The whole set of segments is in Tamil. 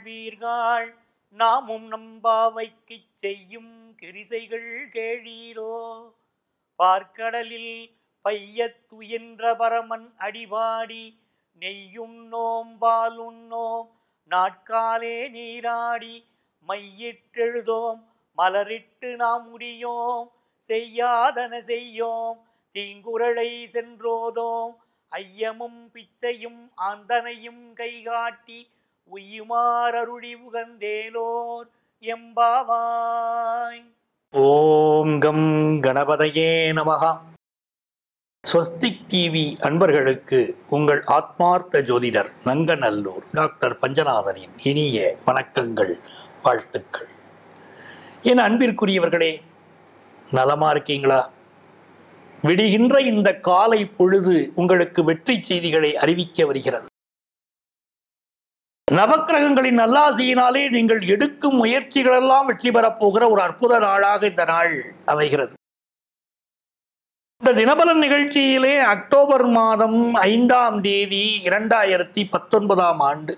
வாழ்வீர்கள் நாமும் நம்பாவைக்குச் செய்யும் கிரிசைகள் கேளீரோ பார்க்கடலில் பையத்துயின்ற பரமன் அடிபாடி நெய்யுண்ணோம் பாலுண்ணோம் நாட்காலே நீராடி மையிட்டெழுதோம் மலரிட்டு நாம் முடியோம் செய்யாதன செய்யோம் தீங்குரலை சென்றோதோம் ஐயமும் பிச்சையும் ஆந்தனையும் கைகாட்டி உய்யுமாறருளி உகந்தேலோர் எம்பாவாய் ஓம் கம் கணபதையே நமகா ஸ்வஸ்திக் டிவி அன்பர்களுக்கு உங்கள் ஆத்மார்த்த ஜோதிடர் நங்கநல்லூர் டாக்டர் பஞ்சநாதனின் இனிய வணக்கங்கள் வாழ்த்துக்கள் என் அன்பிற்குரியவர்களே நலமா இருக்கீங்களா விடுகின்ற இந்த காலை பொழுது உங்களுக்கு வெற்றி செய்திகளை அறிவிக்க வருகிறது நவக்கிரகங்களின் நல்லாசியினாலே நீங்கள் எடுக்கும் முயற்சிகளெல்லாம் வெற்றி பெறப் போகிற ஒரு அற்புத நாளாக இந்த நாள் அமைகிறது இந்த தினபலன் நிகழ்ச்சியிலே அக்டோபர் மாதம் ஐந்தாம் தேதி இரண்டாயிரத்தி பத்தொன்பதாம் ஆண்டு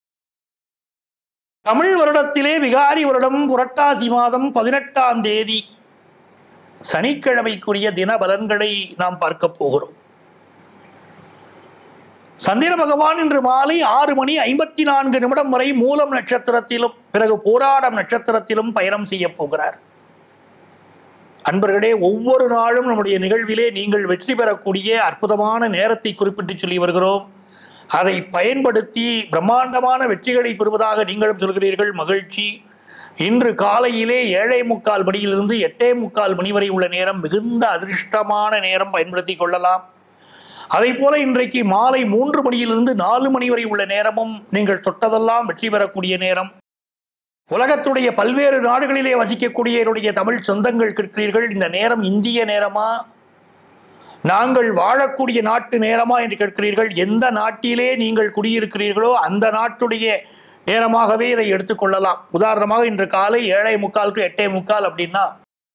தமிழ் வருடத்திலே விகாரி வருடம் புரட்டாசி மாதம் பதினெட்டாம் தேதி சனிக்கிழமைக்குரிய தின பலன்களை நாம் பார்க்க போகிறோம் சந்திர பகவான் இன்று மாலை ஆறு மணி ஐம்பத்தி நான்கு நிமிடம் வரை மூலம் நட்சத்திரத்திலும் பிறகு போராடம் நட்சத்திரத்திலும் பயணம் செய்ய போகிறார் அன்பர்களே ஒவ்வொரு நாளும் நம்முடைய நிகழ்விலே நீங்கள் வெற்றி பெறக்கூடிய அற்புதமான நேரத்தை குறிப்பிட்டு சொல்லி வருகிறோம் அதை பயன்படுத்தி பிரம்மாண்டமான வெற்றிகளை பெறுவதாக நீங்களும் சொல்கிறீர்கள் மகிழ்ச்சி இன்று காலையிலே ஏழை முக்கால் மணியிலிருந்து எட்டே முக்கால் மணி வரை உள்ள நேரம் மிகுந்த அதிர்ஷ்டமான நேரம் பயன்படுத்தி கொள்ளலாம் அதே போல இன்றைக்கு மாலை மூன்று மணியிலிருந்து நாலு மணி வரை உள்ள நேரமும் நீங்கள் தொட்டதெல்லாம் வெற்றி பெறக்கூடிய நேரம் உலகத்துடைய பல்வேறு நாடுகளிலே வசிக்கக்கூடிய என்னுடைய தமிழ் சொந்தங்கள் கேட்கிறீர்கள் இந்த நேரம் இந்திய நேரமா நாங்கள் வாழக்கூடிய நாட்டு நேரமா என்று கேட்கிறீர்கள் எந்த நாட்டிலே நீங்கள் குடியிருக்கிறீர்களோ அந்த நாட்டுடைய நேரமாகவே இதை எடுத்துக்கொள்ளலாம் உதாரணமாக இன்று காலை ஏழை முக்கால் டு எட்டே முக்கால் அப்படின்னா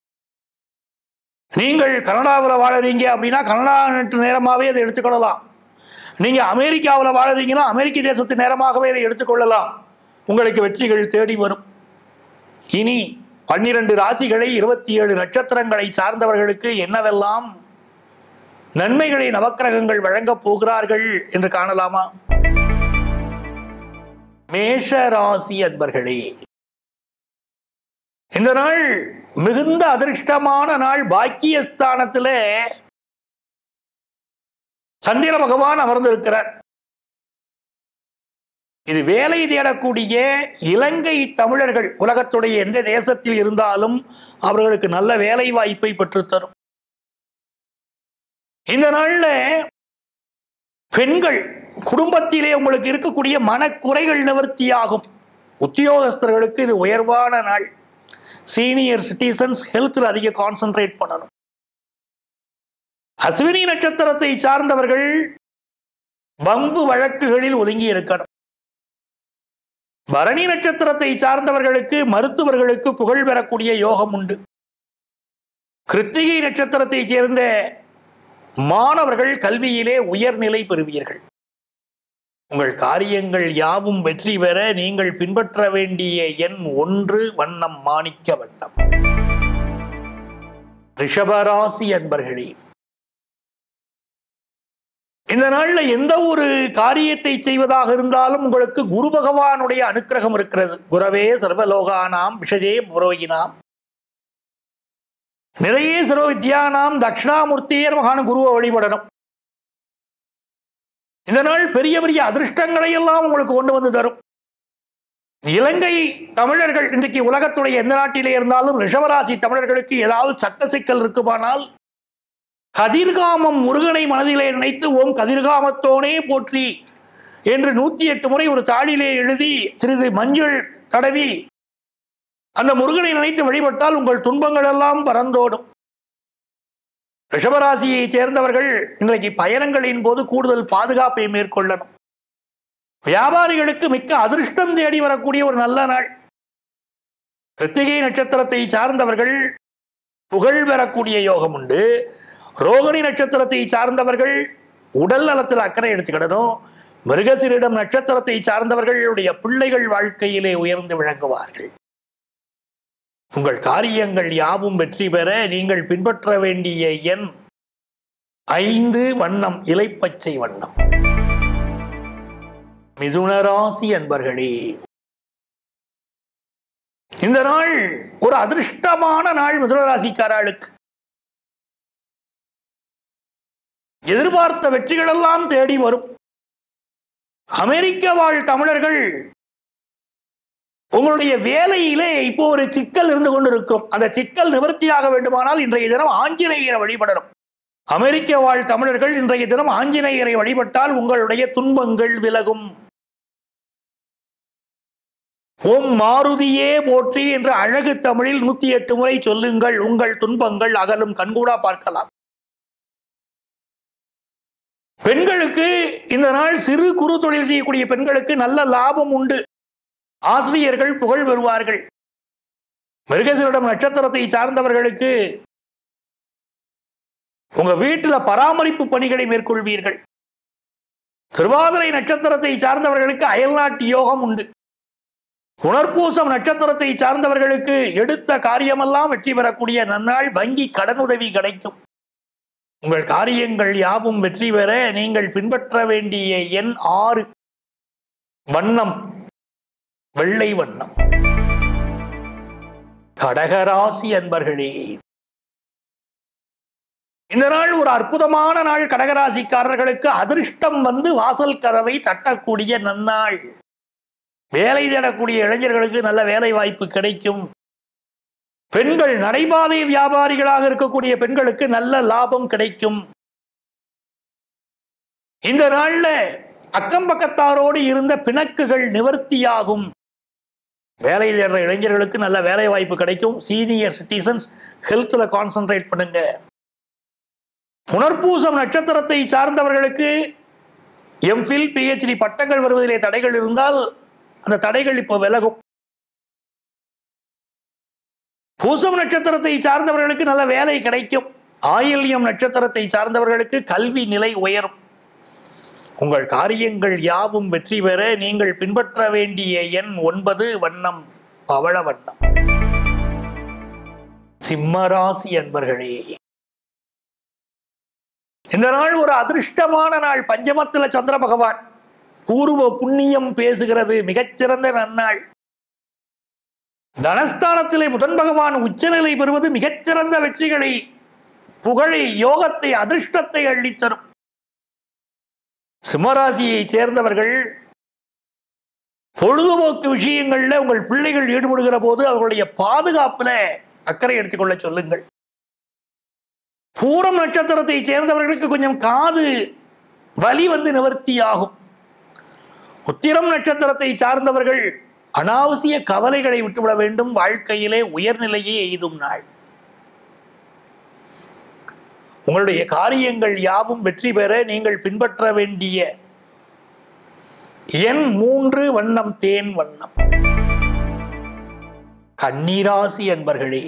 நீங்கள் கனடாவில் வாழறீங்க அப்படின்னா கனடா நாட்டு நேரமாகவே அதை எடுத்துக்கொள்ளலாம் நீங்கள் அமெரிக்காவில் வாழறீங்கன்னா அமெரிக்க தேசத்து நேரமாகவே இதை எடுத்துக்கொள்ளலாம் உங்களுக்கு வெற்றிகள் தேடி வரும் இனி பன்னிரண்டு ராசிகளை இருபத்தி ஏழு நட்சத்திரங்களை சார்ந்தவர்களுக்கு என்னவெல்லாம் நன்மைகளை நவக்கிரகங்கள் வழங்கப் போகிறார்கள் என்று காணலாமா மேஷ ராசி அன்பர்களே இந்த நாள் மிகுந்த அதிர்ஷ்டமான நாள் பாக்கியஸ்தானத்தில் சந்திர பகவான் அமர்ந்திருக்கிறார் இது வேலை தேடக்கூடிய இலங்கை தமிழர்கள் உலகத்துடைய எந்த தேசத்தில் இருந்தாலும் அவர்களுக்கு நல்ல வேலை வாய்ப்பை பெற்றுத்தரும் இந்த நாள்ல பெண்கள் குடும்பத்திலே உங்களுக்கு இருக்கக்கூடிய மனக்குறைகள் நிவர்த்தியாகும் உத்தியோகஸ்தர்களுக்கு இது உயர்வான நாள் சீனியர் சிட்டிசன்ஸ் ஹெல்த்தில் அதிக கான்சென்ட்ரேட் பண்ணணும் அஸ்வினி நட்சத்திரத்தை சார்ந்தவர்கள் வம்பு வழக்குகளில் ஒதுங்கி இருக்கணும் பரணி நட்சத்திரத்தை சார்ந்தவர்களுக்கு மருத்துவர்களுக்கு புகழ் பெறக்கூடிய யோகம் உண்டு கிருத்திகை நட்சத்திரத்தைச் சேர்ந்த மாணவர்கள் கல்வியிலே உயர்நிலை பெறுவீர்கள் உங்கள் காரியங்கள் யாவும் வெற்றி பெற நீங்கள் பின்பற்ற வேண்டிய எண் ஒன்று வண்ணம் மாணிக்க வண்ணம் ரிஷபராசி அன்பர்களே இந்த நாள்ல எந்த ஒரு காரியத்தை செய்வதாக இருந்தாலும் உங்களுக்கு குரு பகவானுடைய அனுக்கிரகம் இருக்கிறது குரவே சர்வலோகானாம் விஷஜே புரோகினாம் நிறைய சர்வ வித்யானாம் தட்சிணாமூர்த்தியர் மகான குருவை வழிபடணும் இந்த நாள் பெரிய பெரிய அதிர்ஷ்டங்களை எல்லாம் உங்களுக்கு கொண்டு வந்து தரும் இலங்கை தமிழர்கள் இன்றைக்கு உலகத்துடைய எந்த நாட்டிலே இருந்தாலும் ரிஷவராசி தமிழர்களுக்கு ஏதாவது சட்ட சிக்கல் இருக்குமானால் கதிர்காமம் முருகனை மனதிலே நினைத்து ஓம் கதிர்காமத்தோனே போற்றி என்று நூத்தி எட்டு முறை ஒரு தாளிலே எழுதி சிறிது மஞ்சள் தடவி அந்த முருகனை நினைத்து வழிபட்டால் உங்கள் துன்பங்கள் எல்லாம் பறந்தோடும் ரிஷபராசியை சேர்ந்தவர்கள் இன்றைக்கு பயணங்களின் போது கூடுதல் பாதுகாப்பை மேற்கொள்ளணும் வியாபாரிகளுக்கு மிக்க அதிர்ஷ்டம் தேடி வரக்கூடிய ஒரு நல்ல நாள் கிருத்திகை நட்சத்திரத்தை சார்ந்தவர்கள் புகழ் பெறக்கூடிய யோகம் உண்டு ரோகிணி நட்சத்திரத்தை சார்ந்தவர்கள் உடல் நலத்தில் அக்கறை எடுத்துக்கிடணும் மிருகசிரிடம் நட்சத்திரத்தை சார்ந்தவர்களுடைய பிள்ளைகள் வாழ்க்கையிலே உயர்ந்து விளங்குவார்கள் உங்கள் காரியங்கள் யாவும் வெற்றி பெற நீங்கள் பின்பற்ற வேண்டிய எண் ஐந்து வண்ணம் இலைப்பச்சை வண்ணம் மிதுனராசி அன்பர்களே இந்த நாள் ஒரு அதிர்ஷ்டமான நாள் மிதுனராசிக்காரர்களுக்கு எதிர்பார்த்த வெற்றிகளெல்லாம் தேடி வரும் அமெரிக்க வாழ் தமிழர்கள் உங்களுடைய வேலையிலே இப்போ ஒரு சிக்கல் இருந்து கொண்டிருக்கும் அந்த சிக்கல் நிவர்த்தியாக வேண்டுமானால் இன்றைய தினம் ஆஞ்சநேயரை வழிபடணும் அமெரிக்க வாழ் தமிழர்கள் இன்றைய தினம் ஆஞ்சநேயரை வழிபட்டால் உங்களுடைய துன்பங்கள் விலகும் ஓம் மாருதியே போற்றி என்ற அழகு தமிழில் நூத்தி எட்டு முறை சொல்லுங்கள் உங்கள் துன்பங்கள் அகலும் கண்கூடா பார்க்கலாம் பெண்களுக்கு இந்த நாள் சிறு குறு தொழில் செய்யக்கூடிய பெண்களுக்கு நல்ல லாபம் உண்டு ஆசிரியர்கள் புகழ் பெறுவார்கள் மிருகசீரிடம் நட்சத்திரத்தை சார்ந்தவர்களுக்கு உங்க வீட்டுல பராமரிப்பு பணிகளை மேற்கொள்வீர்கள் திருவாதிரை நட்சத்திரத்தை சார்ந்தவர்களுக்கு அயல்நாட்டு யோகம் உண்டு புனர்பூசம் நட்சத்திரத்தை சார்ந்தவர்களுக்கு எடுத்த காரியமெல்லாம் வெற்றி பெறக்கூடிய நன்னாள் வங்கி கடனுதவி கிடைக்கும் உங்கள் காரியங்கள் யாவும் வெற்றி பெற நீங்கள் பின்பற்ற வேண்டிய எண் ஆறு வண்ணம் வெள்ளை வண்ணம் கடகராசி அன்பர்களே இந்த நாள் ஒரு அற்புதமான நாள் கடகராசிக்காரர்களுக்கு அதிர்ஷ்டம் வந்து வாசல் கதவை தட்டக்கூடிய நன்னாள் வேலை தேடக்கூடிய இளைஞர்களுக்கு நல்ல வேலை வாய்ப்பு கிடைக்கும் பெண்கள் நடைபாதை வியாபாரிகளாக இருக்கக்கூடிய பெண்களுக்கு நல்ல லாபம் கிடைக்கும் இந்த நாள்ல அக்கம் பக்கத்தாரோடு இருந்த பிணக்குகள் நிவர்த்தியாகும் வேலை தேடுற இளைஞர்களுக்கு நல்ல வேலை வாய்ப்பு கிடைக்கும் சீனியர் சிட்டிசன்ஸ் ஹெல்த்ல கான்சென்ட்ரேட் பண்ணுங்க புனர்பூசம் நட்சத்திரத்தை சார்ந்தவர்களுக்கு எம்ஃபில் பிஹெச்டி பட்டங்கள் வருவதிலே தடைகள் இருந்தால் அந்த தடைகள் இப்போ விலகும் பூசம் நட்சத்திரத்தை சார்ந்தவர்களுக்கு நல்ல வேலை கிடைக்கும் ஆயில்யம் நட்சத்திரத்தை சார்ந்தவர்களுக்கு கல்வி நிலை உயரும் உங்கள் காரியங்கள் யாவும் வெற்றி பெற நீங்கள் பின்பற்ற வேண்டிய எண் ஒன்பது வண்ணம் பவள வண்ணம் சிம்மராசி அன்பர்களே இந்த நாள் ஒரு அதிர்ஷ்டமான நாள் பஞ்சமத்துல சந்திர பகவான் பூர்வ புண்ணியம் பேசுகிறது மிகச்சிறந்த நன்னாள் தனஸ்தானத்திலே புதன் பகவான் உச்சநிலை பெறுவது மிகச்சிறந்த வெற்றிகளை புகழை யோகத்தை அதிர்ஷ்டத்தை அள்ளித்தரும் சிம்மராசியை சேர்ந்தவர்கள் பொழுதுபோக்கு விஷயங்கள்ல உங்கள் பிள்ளைகள் ஈடுபடுகிற போது அவர்களுடைய பாதுகாப்புல அக்கறை எடுத்துக்கொள்ள சொல்லுங்கள் பூரம் நட்சத்திரத்தை சேர்ந்தவர்களுக்கு கொஞ்சம் காது வலி வந்து நிவர்த்தியாகும் உத்திரம் நட்சத்திரத்தை சார்ந்தவர்கள் அனாவசிய கவலைகளை விட்டுவிட வேண்டும் வாழ்க்கையிலே உயர்நிலையை எய்தும் நாள் உங்களுடைய காரியங்கள் யாவும் வெற்றி பெற நீங்கள் பின்பற்ற வேண்டிய எண் மூன்று வண்ணம் தேன் வண்ணம் கண்ணீராசி அன்பர்களே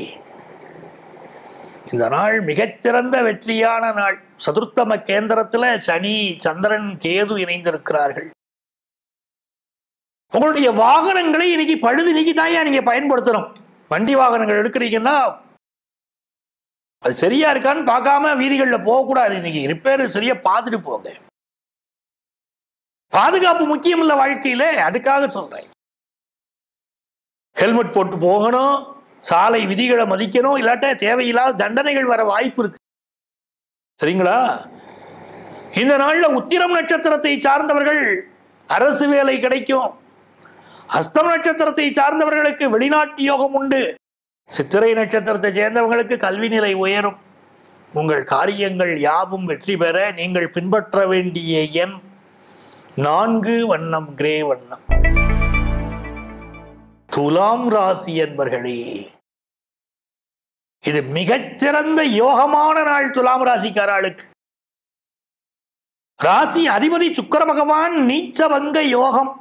இந்த நாள் மிகச்சிறந்த வெற்றியான நாள் சதுர்த்தம கேந்திரத்துல சனி சந்திரன் கேது இணைந்திருக்கிறார்கள் உங்களுடைய வாகனங்களை இன்னைக்கு பழுது நீக்கி தாயா நீங்க பயன்படுத்தணும் வண்டி வாகனங்கள் எடுக்கிறீங்கன்னா அது சரியா இருக்கான்னு பார்க்காம வீதிகளில் போகக்கூடாது இன்னைக்கு ரிப்பேர் சரியா பார்த்துட்டு போங்க பாதுகாப்பு முக்கியம் இல்ல வாழ்க்கையில அதுக்காக சொல்றேன் ஹெல்மெட் போட்டு போகணும் சாலை விதிகளை மதிக்கணும் இல்லாட்ட தேவையில்லாத தண்டனைகள் வர வாய்ப்பு இருக்கு சரிங்களா இந்த நாள்ல உத்திரம் நட்சத்திரத்தை சார்ந்தவர்கள் அரசு வேலை கிடைக்கும் அஸ்தம் நட்சத்திரத்தை சார்ந்தவர்களுக்கு வெளிநாட்டு யோகம் உண்டு சித்திரை நட்சத்திரத்தை சேர்ந்தவங்களுக்கு கல்வி நிலை உயரும் உங்கள் காரியங்கள் யாவும் வெற்றி பெற நீங்கள் பின்பற்ற வேண்டிய எண் நான்கு வண்ணம் கிரே வண்ணம் துலாம் ராசி என்பர்களே இது மிகச்சிறந்த யோகமான நாள் துலாம் ராசிக்காராளுக்கு ராசி அதிபதி சுக்கர பகவான் நீச்சவங்க யோகம்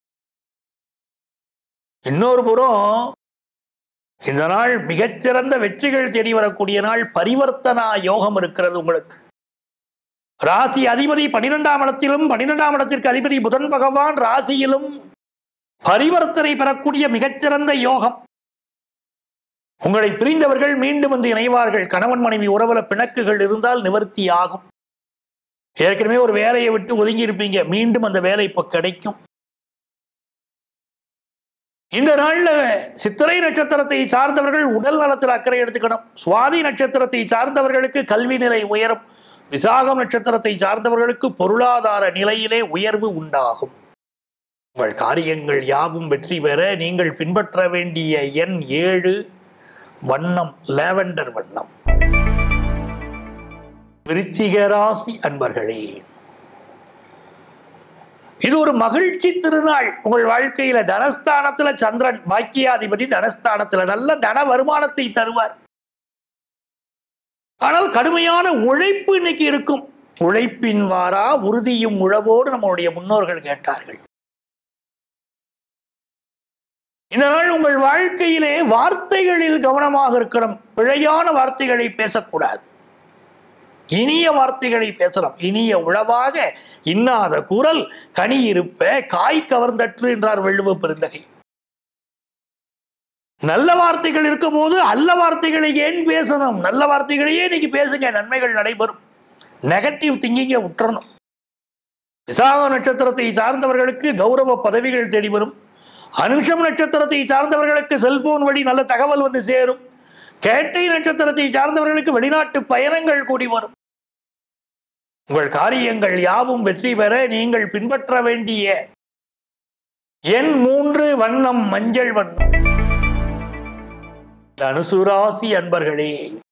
இன்னொரு புறம் இந்த நாள் மிகச்சிறந்த வெற்றிகள் தேடி வரக்கூடிய நாள் பரிவர்த்தனா யோகம் இருக்கிறது உங்களுக்கு ராசி அதிபதி பன்னிரெண்டாம் இடத்திலும் பன்னிரெண்டாம் இடத்திற்கு அதிபதி புதன் பகவான் ராசியிலும் பரிவர்த்தனை பெறக்கூடிய மிகச்சிறந்த யோகம் உங்களை பிரிந்தவர்கள் மீண்டும் வந்து இணைவார்கள் கணவன் மனைவி உறவுல பிணக்குகள் இருந்தால் நிவர்த்தி ஆகும் ஏற்கனவே ஒரு வேலையை விட்டு ஒதுங்கி இருப்பீங்க மீண்டும் அந்த வேலை இப்போ கிடைக்கும் இந்த நாள்ல சித்திரை நட்சத்திரத்தை சார்ந்தவர்கள் உடல் நலத்தில் அக்கறை எடுத்துக்கணும் சுவாதி நட்சத்திரத்தை சார்ந்தவர்களுக்கு கல்வி நிலை உயரும் விசாகம் நட்சத்திரத்தை சார்ந்தவர்களுக்கு பொருளாதார நிலையிலே உயர்வு உண்டாகும் உங்கள் காரியங்கள் யாவும் வெற்றி பெற நீங்கள் பின்பற்ற வேண்டிய எண் ஏழு வண்ணம் லேவெண்டர் வண்ணம் விருச்சிக ராசி அன்பர்களே இது ஒரு மகிழ்ச்சி திருநாள் உங்கள் வாழ்க்கையில தனஸ்தானத்துல சந்திரன் பாக்கியாதிபதி தனஸ்தானத்துல நல்ல தன வருமானத்தை தருவார் ஆனால் கடுமையான உழைப்பு இன்னைக்கு இருக்கும் உழைப்பின் வாரா உறுதியும் உழவோடு நம்மளுடைய முன்னோர்கள் கேட்டார்கள் இந்த நாள் உங்கள் வாழ்க்கையிலே வார்த்தைகளில் கவனமாக இருக்கணும் பிழையான வார்த்தைகளை பேசக்கூடாது இனிய வார்த்தைகளை பேசலாம் இனிய உழவாக இன்னாத குரல் கனி இருப்ப காய் கவர்ந்தற்று என்றார் வள்ளுவ பெருந்தகை நல்ல வார்த்தைகள் இருக்கும் போது அல்ல வார்த்தைகளை ஏன் பேசணும் நல்ல வார்த்தைகளையே இன்னைக்கு பேசுங்க நன்மைகள் நடைபெறும் நெகட்டிவ் திங்கிங்க விட்டுறணும் விசாக நட்சத்திரத்தை சார்ந்தவர்களுக்கு கௌரவ பதவிகள் தேடி வரும் அனுஷம் நட்சத்திரத்தை சார்ந்தவர்களுக்கு செல்போன் வழி நல்ல தகவல் வந்து சேரும் கேட்டை நட்சத்திரத்தை சார்ந்தவர்களுக்கு வெளிநாட்டு பயணங்கள் கூடி வரும் உங்கள் காரியங்கள் யாவும் வெற்றி பெற நீங்கள் பின்பற்ற வேண்டிய எண் மூன்று வண்ணம் மஞ்சள் வண்ணம் தனுசுராசி அன்பர்களே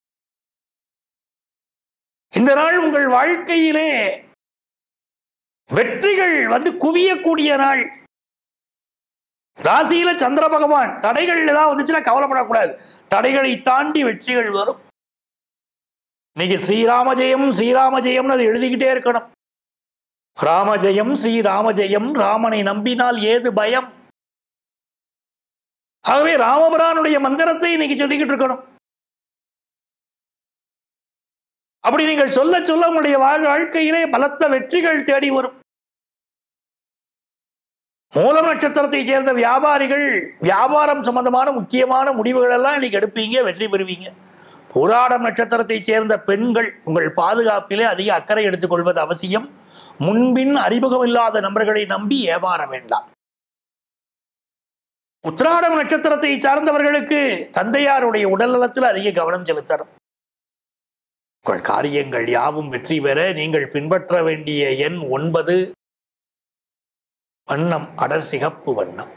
இந்த நாள் உங்கள் வாழ்க்கையிலே வெற்றிகள் வந்து குவியக்கூடிய நாள் ராசியில சந்திர பகவான் தடைகள் ஏதாவது வந்துச்சுன்னா கவலைப்படக்கூடாது தடைகளை தாண்டி வெற்றிகள் வரும் இன்னைக்கு ஸ்ரீராம ஜெயம் ஸ்ரீராம ஜெயம்னு அதை எழுதிக்கிட்டே இருக்கணும் ராமஜெயம் ஸ்ரீராமஜெயம் ராமனை நம்பினால் ஏது பயம் ஆகவே ராமபுரானுடைய மந்திரத்தை இன்னைக்கு சொல்லிக்கிட்டு இருக்கணும் அப்படி நீங்கள் சொல்ல சொல்ல உங்களுடைய வாழ்- வாழ்க்கையிலே பலத்த வெற்றிகள் தேடி வரும் மூலம் நட்சத்திரத்தை சேர்ந்த வியாபாரிகள் வியாபாரம் சம்பந்தமான முக்கியமான முடிவுகள் எல்லாம் இன்னைக்கு எடுப்பீங்க வெற்றி பெறுவீங்க புராடம் நட்சத்திரத்தை சேர்ந்த பெண்கள் உங்கள் பாதுகாப்பிலே அதிக அக்கறை எடுத்துக்கொள்வது அவசியம் முன்பின் அறிமுகம் இல்லாத நபர்களை நம்பி ஏமாற வேண்டாம் உத்திராடம் நட்சத்திரத்தை சார்ந்தவர்களுக்கு தந்தையாருடைய உடல் நலத்தில் அதிக கவனம் செலுத்தணும் உங்கள் காரியங்கள் யாவும் வெற்றி பெற நீங்கள் பின்பற்ற வேண்டிய எண் ஒன்பது வண்ணம் அடர் சிகப்பு வண்ணம்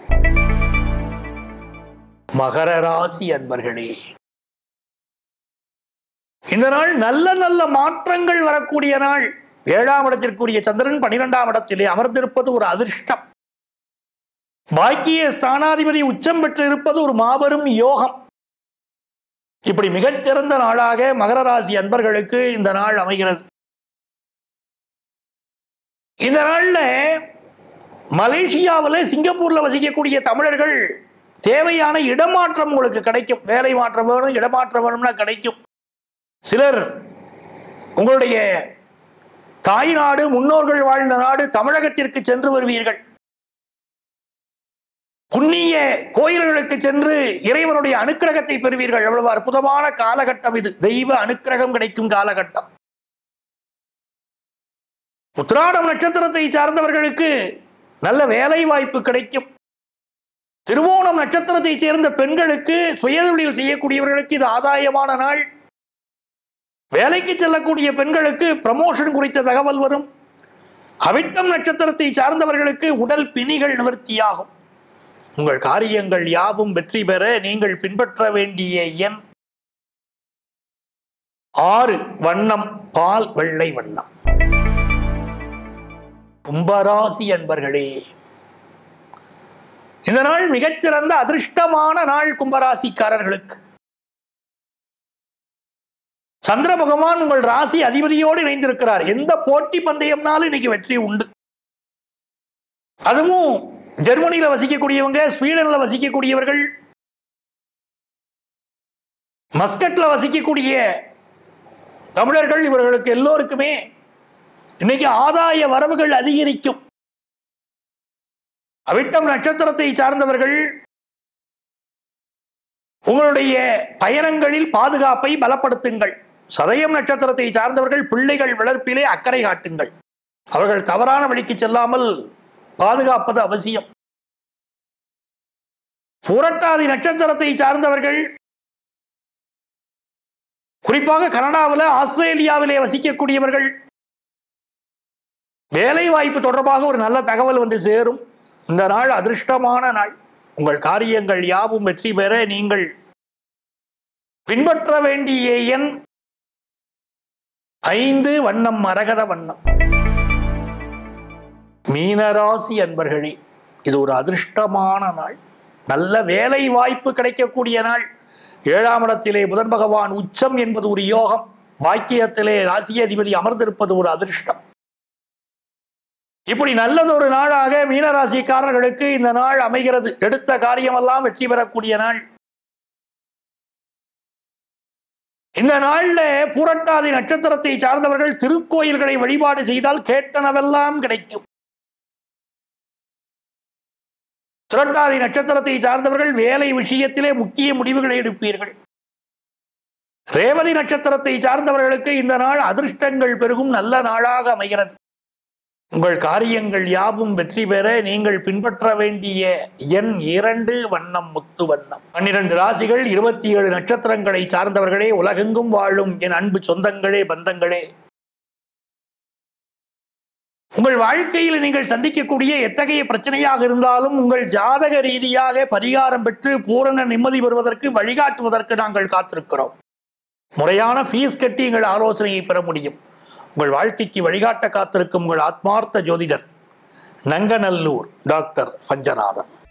மகர ராசி அன்பர்களே இந்த நாள் நல்ல நல்ல மாற்றங்கள் வரக்கூடிய நாள் ஏழாம் இடத்திற்குரிய சந்திரன் பனிரெண்டாம் இடத்திலே அமர்ந்திருப்பது ஒரு அதிர்ஷ்டம் பாக்கிய ஸ்தானாதிபதி உச்சம் பெற்றிருப்பது ஒரு மாபெரும் யோகம் இப்படி மிகச்சிறந்த நாளாக மகர ராசி அன்பர்களுக்கு இந்த நாள் அமைகிறது இந்த நாள்ல மலேசியாவில் சிங்கப்பூர்ல வசிக்கக்கூடிய தமிழர்கள் தேவையான இடமாற்றம் உங்களுக்கு கிடைக்கும் வேலை மாற்றம் வேணும் இடமாற்றம் வேணும்னா கிடைக்கும் சிலர் உங்களுடைய தாய் நாடு முன்னோர்கள் வாழ்ந்த நாடு தமிழகத்திற்கு சென்று வருவீர்கள் புண்ணிய கோயில்களுக்கு சென்று இறைவனுடைய அனுக்கிரகத்தை பெறுவீர்கள் எவ்வளவு அற்புதமான காலகட்டம் இது தெய்வ அனுக்கிரகம் கிடைக்கும் காலகட்டம் உத்திராடம் நட்சத்திரத்தை சார்ந்தவர்களுக்கு நல்ல வேலை வாய்ப்பு கிடைக்கும் திருவோணம் நட்சத்திரத்தை சேர்ந்த பெண்களுக்கு சுயதொழில் செய்யக்கூடியவர்களுக்கு இது ஆதாயமான நாள் வேலைக்கு செல்லக்கூடிய பெண்களுக்கு ப்ரமோஷன் குறித்த தகவல் வரும் அவிட்டம் நட்சத்திரத்தை சார்ந்தவர்களுக்கு உடல் பிணிகள் நிவர்த்தியாகும் உங்கள் காரியங்கள் யாவும் வெற்றி பெற நீங்கள் பின்பற்ற வேண்டிய எண் ஆறு வண்ணம் பால் வெள்ளை வண்ணம் கும்பராசி அன்பர்களே இந்த நாள் மிகச்சிறந்த அதிர்ஷ்டமான நாள் கும்பராசிக்காரர்களுக்கு சந்திர பகவான் உங்கள் ராசி அதிபதியோடு இணைந்திருக்கிறார் எந்த போட்டி பந்தயம்னாலும் இன்னைக்கு வெற்றி உண்டு அதுவும் ஜெர்மனியில வசிக்கக்கூடியவங்க ஸ்வீடன்ல வசிக்கக்கூடியவர்கள் மஸ்கட்ல வசிக்கக்கூடிய தமிழர்கள் இவர்களுக்கு எல்லோருக்குமே இன்னைக்கு ஆதாய வரவுகள் அதிகரிக்கும் அவிட்டம் நட்சத்திரத்தை சார்ந்தவர்கள் உங்களுடைய பயணங்களில் பாதுகாப்பை பலப்படுத்துங்கள் சதயம் நட்சத்திரத்தை சார்ந்தவர்கள் பிள்ளைகள் வளர்ப்பிலே அக்கறை காட்டுங்கள் அவர்கள் தவறான வழிக்கு செல்லாமல் பாதுகாப்பது அவசியம் புரட்டாதி நட்சத்திரத்தை சார்ந்தவர்கள் குறிப்பாக கனடாவில் ஆஸ்திரேலியாவிலே வசிக்கக்கூடியவர்கள் வேலை வாய்ப்பு தொடர்பாக ஒரு நல்ல தகவல் வந்து சேரும் இந்த நாள் அதிர்ஷ்டமான நாள் உங்கள் காரியங்கள் யாவும் வெற்றி பெற நீங்கள் பின்பற்ற வேண்டிய எண் ஐந்து வண்ணம் மரகத வண்ணம் மீனராசி அன்பர்களே இது ஒரு அதிர்ஷ்டமான நாள் நல்ல வேலை வாய்ப்பு கிடைக்கக்கூடிய நாள் ஏழாம் இடத்திலே புதன் பகவான் உச்சம் என்பது ஒரு யோகம் பாக்கியத்திலே ராசி அதிபதி அமர்ந்திருப்பது ஒரு அதிர்ஷ்டம் இப்படி நல்லதொரு நாளாக மீனராசிக்காரர்களுக்கு இந்த நாள் அமைகிறது எடுத்த காரியமெல்லாம் வெற்றி பெறக்கூடிய நாள் இந்த நாள்ல புரட்டாதி நட்சத்திரத்தை சார்ந்தவர்கள் திருக்கோயில்களை வழிபாடு செய்தால் கேட்டனவெல்லாம் கிடைக்கும் புரட்டாதி நட்சத்திரத்தை சார்ந்தவர்கள் வேலை விஷயத்திலே முக்கிய முடிவுகளை எடுப்பீர்கள் ரேவதி நட்சத்திரத்தை சார்ந்தவர்களுக்கு இந்த நாள் அதிர்ஷ்டங்கள் பெருகும் நல்ல நாளாக அமைகிறது உங்கள் காரியங்கள் யாவும் வெற்றி பெற நீங்கள் பின்பற்ற வேண்டிய எண் இரண்டு வண்ணம் முத்து வண்ணம் பன்னிரண்டு ராசிகள் இருபத்தி ஏழு நட்சத்திரங்களை சார்ந்தவர்களே உலகெங்கும் வாழும் என் அன்பு சொந்தங்களே பந்தங்களே உங்கள் வாழ்க்கையில் நீங்கள் சந்திக்கக்கூடிய எத்தகைய பிரச்சனையாக இருந்தாலும் உங்கள் ஜாதக ரீதியாக பரிகாரம் பெற்று பூரண நிம்மதி பெறுவதற்கு வழிகாட்டுவதற்கு நாங்கள் காத்திருக்கிறோம் முறையான ஃபீஸ் கட்டி எங்கள் ஆலோசனையை பெற முடியும் உங்கள் வாழ்க்கைக்கு வழிகாட்ட காத்திருக்கும் உங்கள் ஆத்மார்த்த ஜோதிடர் நங்கநல்லூர் டாக்டர் பஞ்சநாதன்